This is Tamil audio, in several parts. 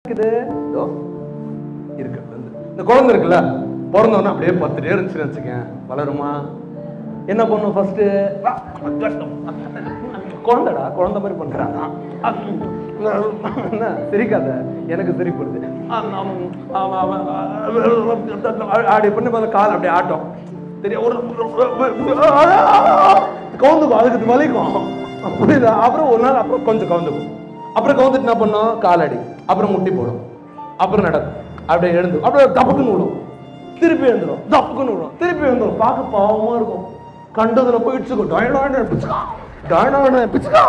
இருக்குது இதோ இருக்கு வந்து இந்த குழந்தை இருக்குல்ல பிறந்தவொடனே அப்படியே பத்துட்டே இருந்துச்சுன்னு வச்சுக்கேன் வளருமா என்ன பண்ணும் ஃபர்ஸ்ட் குழந்தைடா குழந்தை மாதிரி பண்றாங்க என்ன சிரிக்காத எனக்கு சிரிப்படுது அப்படி பண்ணி பார்த்தா கால் அப்படியே ஆட்டம் தெரியும் ஒரு கவுந்துக்கும் அதுக்கு வலிக்கும் புரியுதா அப்புறம் ஒரு நாள் அப்புறம் கொஞ்சம் கவுந்துக்கும் அப்புறம் கவுந்துட்டு என்ன பண்ணும் காலடி அப்புறம் முட்டி போடும் அப்புறம் நடக்கும் அப்படியே எழுந்து அப்புறம் தப்புக்குன்னு விடும் திருப்பி எழுந்துடும் தப்புக்குன்னு விடும் திருப்பி எழுந்துடும் பார்க்க பாவமா இருக்கும் கண்டதுல போய் இடிச்சுக்கும் டாயினா பிச்சுக்கா டாயினா பிச்சுக்கா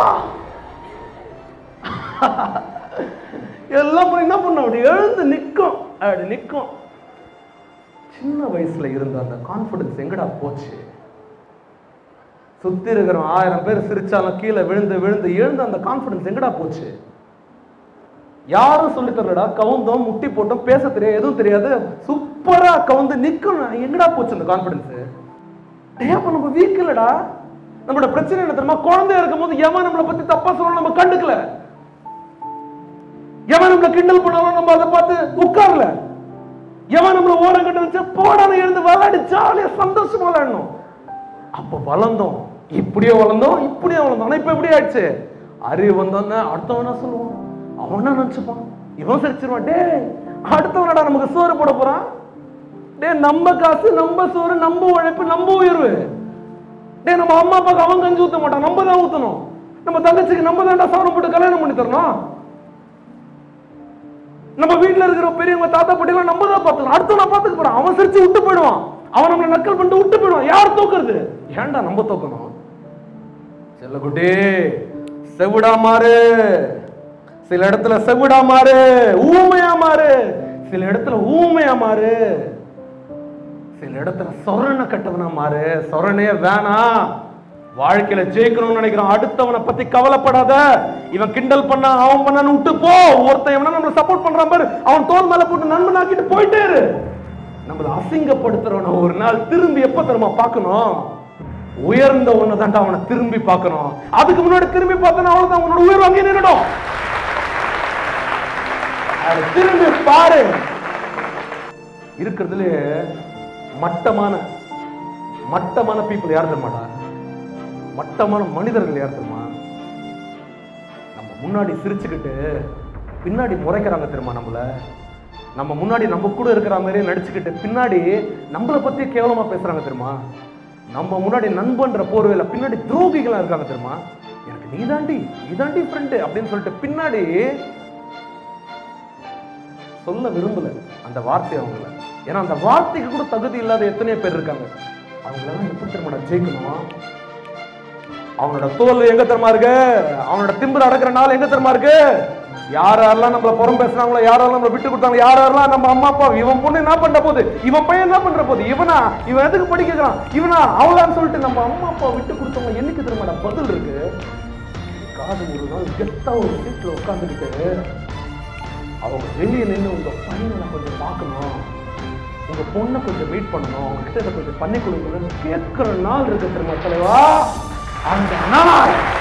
எல்லாம் போய் என்ன பண்ணும் அப்படி எழுந்து நிற்கும் அப்படி நிற்கும் சின்ன வயசுல இருந்த அந்த கான்ஃபிடன்ஸ் எங்கடா போச்சு சுத்தி இருக்கிறவன் ஆயிரம் பேர் சிரிச்சாலும் கீழே விழுந்து விழுந்து எழுந்த அந்த கான்ஃபிடன்ஸ் எங்கடா போச்சு யாரும் சொல்லி தரலடா கவுந்தோம் முட்டி போட்டோம் பேச தெரியாது எதுவும் தெரியாது சூப்பரா கவுந்து நிக்கணும் எங்கடா போச்சு அந்த கான்ஃபிடன்ஸ் டே அப்ப நம்ம வீக் இல்லடா நம்மளோட பிரச்சனை என்ன தெரியுமா குழந்தையா இருக்கும் போது எவன் நம்மளை பத்தி தப்பா சொல்லணும் நம்ம கண்டுக்கல எவன் நம்மள கிண்டல் பண்ணாலும் நம்ம அதை பார்த்து உட்கார்ல எவன் நம்மள ஓரம் கட்ட வச்சா போடான எழுந்து விளையாடி ஜாலியா சந்தோஷமா விளையாடணும் அப்ப வளர்ந்தோம் இப்படியே வளர்ந்தோம் இப்படியே வளர்ந்தோம் ஆனா இப்ப எப்படி ஆயிடுச்சு அறிவு வந்தோன்னு அடுத்தவன் என்ன சொல்லுவான் அவன் என்ன நினைச்சுப்பான் இவன் சிரிச்சிருவான் டே அடுத்தவனடா நமக்கு சோறு போட போறான் டே நம்ம காசு நம்ம சோறு நம்ம உழைப்பு நம்ம உயர்வு டே நம்ம அம்மா அப்பாவுக்கு அவன் கஞ்சி ஊத்த மாட்டான் நம்ம தான் ஊத்தணும் நம்ம தங்கச்சிக்கு நம்ம தான்டா சவரம் போட்டு கல்யாணம் பண்ணி தரணும் நம்ம வீட்ல இருக்கிற பெரியவங்க தாத்தா பாட்டிலாம் நம்ம தான் பார்த்துக்கணும் அடுத்து நான் பார்த்துக்க போறான் அவன் சிரிச்சு விட்டு போயிடுவான் அவன் நம்மளை நக்கல் பண்ணிட்டு விட்டு போயிடுவான் யார் தோக்குறது ஏன்டா நம்ம தோக்கணும் செல்லக்குட்டி செவிடா மாறு சில இடத்துல செவிடா மாறு ஊமையா மாறு சில இடத்துல ஊமையா மாறு சில இடத்துல சொரண கட்டவனா மாறு சொரணே வேணாம் வாழ்க்கையில ஜெயிக்கணும்னு நினைக்கிறான் அடுத்தவனை பத்தி கவலைப்படாத இவன் கிண்டல் பண்ணா அவன் பண்ணான்னு விட்டு போ ஒருத்தன் இவனா நம்மள சப்போர்ட் பண்றான் பாரு அவன் தோல் மேல போட்டு நண்பனாக்கிட்டு போயிட்டே இரு நம்மள அசிங்கப்படுத்துறவன ஒரு நாள் திரும்பி எப்ப தெரியுமா பார்க்கணும் உயர்ந்த ஒண்ணு தான்டா அவனை திரும்பி பார்க்கணும் அதுக்கு முன்னாடி திரும்பி பார்த்தனா அவ்வளவுதான் உன்னோட உயர்வு அங்கே நின்னுடும் அதை திரும்பி பாரு இருக்கிறதுல மட்டமான மட்டமான பீப்புள் யார் தெரியுமாடா மட்டமான மனிதர்கள் யார் தெரியுமா நம்ம முன்னாடி சிரிச்சுக்கிட்டு பின்னாடி முறைக்கிறாங்க தெரியுமா நம்மள நம்ம முன்னாடி நம்ம கூட இருக்கிற மாதிரியே நடிச்சுக்கிட்டு பின்னாடி நம்மளை பத்தி கேவலமா பேசுறாங்க தெரியுமா நம்ம முன்னாடி நண்பன்ற போர்வையில பின்னாடி துரோகிகளா இருக்காங்க தெரியுமா எனக்கு நீதாண்டி நீதாண்டி ஃப்ரெண்டு அப்படின்னு சொல்லிட்டு பின்னாடி சொல்ல விரும்பல அந்த வார்த்தை அவங்கள ஏன்னா அந்த வார்த்தைக்கு கூட தகுதி இல்லாத எத்தனையோ பேர் இருக்காங்க அவங்களெல்லாம் எப்படி தெரியுமாடா ஜெயிக்கணும் அவனோட தோல் எங்க தெரியுமா இருக்கு அவனோட திம்புற அடக்குற நாள் எங்க தெரியுமா இருக்கு யார் யாரெல்லாம் நம்மள புறம் பேசுறாங்களோ யாரெல்லாம் நம்மள விட்டு கொடுத்தாங்க யார் யாரெல்லாம் நம்ம அம்மா அப்பா இவன் பொண்ணு என்ன பண்ற போது இவன் பையன் என்ன பண்ற போது இவனா இவன் எதுக்கு படிக்கிறான் இவனா அவளான்னு சொல்லிட்டு நம்ம அம்மா அப்பா விட்டு கொடுத்தவங்க என்னைக்கு தெரியுமாடா பதில் இருக்கு காது ஒரு நாள் கெத்தா ஒரு சீட்ல உட்காந்துக்கிட்டு அவங்க வெளியே நின்று உங்க பையனை கொஞ்சம் பார்க்கணும் உங்க பொண்ணை கொஞ்சம் வெயிட் பண்ணணும் அவங்க கிட்ட இதை கொஞ்சம் பண்ணி கொடுக்கணும்னு கேட்கிற நாள் இருக்கு தெரியுமா தலைவா அந்த நாள்